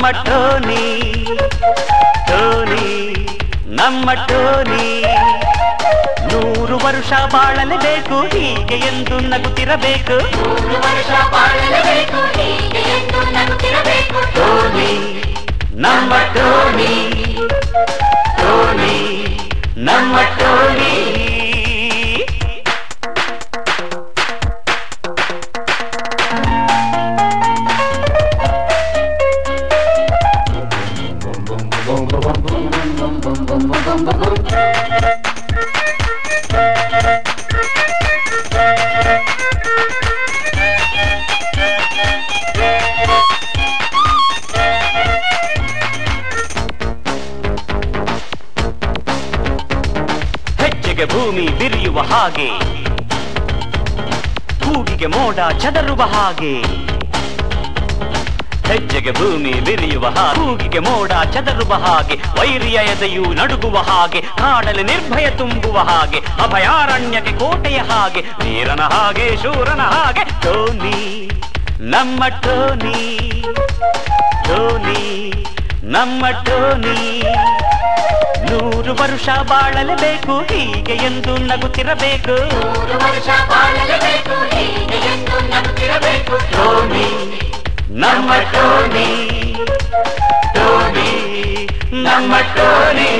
Tony Tony ನಮ್ಮ Tony ನೂರು ವರ್ಷ ಬಾಳಲೇಬೇಕು ಹೀಗೆ ಎಂದು ನಗುತ್ತಿರಬೇಕು ನೂರು ವರ್ಷ ಬಾಳಲೇಬೇಕು ಹೀಗೆ ಎಂದು ನಗುತ್ತಿರಬೇಕು ಟೋನಿ ನಮ್ಮ ಟೋನಿ ಟೋನಿ ನಮ್ಮ ಟೋನಿ ಹೆಜ್ಜೆಗೆ ಭೂಮಿ ಬಿರಿಯುವ ಹಾಗೆ ಕೂಗಿಗೆ ಮೋಡ ಚದರುವ ಹಾಗೆ ಹೆಜ್ಜೆಗೆ ಭೂಮಿ ಬಿರಿಯುವ ಹಾಗೆ ಕೂಗಿಗೆ ಮೋಡ ಚದರುವ ಹಾಗೆ ವೈರಿಯ ಎದೆಯು ನಡುಗುವ ಹಾಗೆ ಕಾಡಲು ನಿರ್ಭಯ ತುಂಬುವ ಹಾಗೆ ಅಭಯಾರಣ್ಯಕ್ಕೆ ಕೋಟೆಯ ಹಾಗೆ ವೀರನ ಹಾಗೆ ಶೂರನ ಹಾಗೆ ಟೋನಿ ನಮ್ಮ ಟೋನಿ ಟೋನಿ ನಮ್ಮ ಟೋನಿ ನೂರು ವರ್ಷ ಬಾಳಲೇಬೇಕು ಹೀಗೆ ಎಂದು ನಗುತ್ತಿರಬೇಕು ನೂರು ವರ್ಷ ಬಾಳಲೇಬೇಕು ಹೀಗೆ ಎಂದು ನಗುತ್ತಿರಬೇಕು ಟೋನಿ ನಮ್ಮ ಟೋನಿ ಟೋನಿ ನಮ್ಮ ಟೋನಿ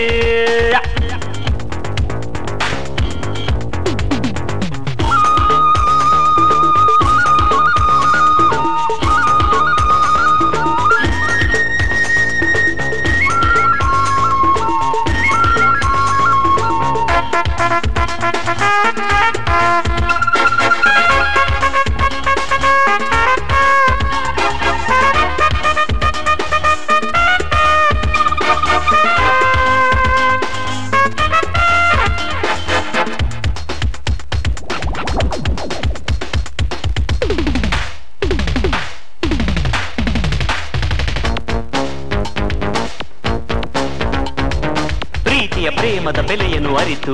ಪ್ರೀತಿಯ ಪ್ರೇಮದ ಬೆಲೆಯನ್ನು ಅರಿತು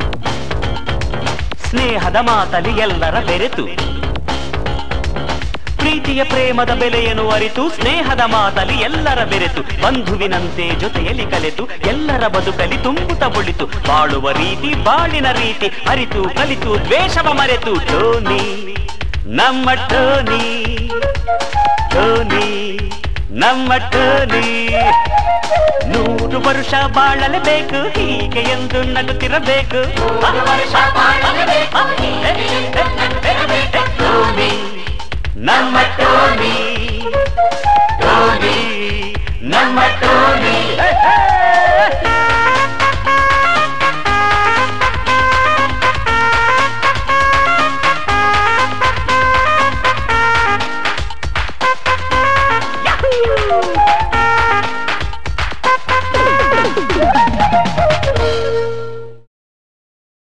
ಸ್ನೇಹದ ಮಾತಲಿ ಎಲ್ಲರ ಬೆರೆತು ಪ್ರೀತಿಯ ಪ್ರೇಮದ ಬೆಲೆಯನ್ನು ಅರಿತು ಸ್ನೇಹದ ಮಾತಲಿ ಎಲ್ಲರ ಬೆರೆತು ಬಂಧುವಿನಂತೆ ಜೊತೆಯಲ್ಲಿ ಕಲೆತು ಎಲ್ಲರ ಬದುಕಲಿ ತುಂಬುತ್ತ ಬೊಳಿತು ಬಾಳುವ ರೀತಿ ಬಾಳಿನ ರೀತಿ ಅರಿತು ಕಲಿತು ದ್ವೇಷವ ಮರೆತು ಟೋನಿ ನಮ್ಮ ಟೋನಿ ಟೋನಿ ನಮ್ಮ ಟೋನಿ ನೂರು ವರ್ಷ ಬಾಳಲೇಬೇಕು ಹೀಗೆ ಎಂದು ನಗುತ್ತಿರಬೇಕು ನೂರು ವರ್ಷ ಬಾಳಲೇಬೇಕು ಹೀಗೆ ಎಂದು ನಗುತ್ತಿರಬೇಕು ಟೋನಿ ನಮ್ಮ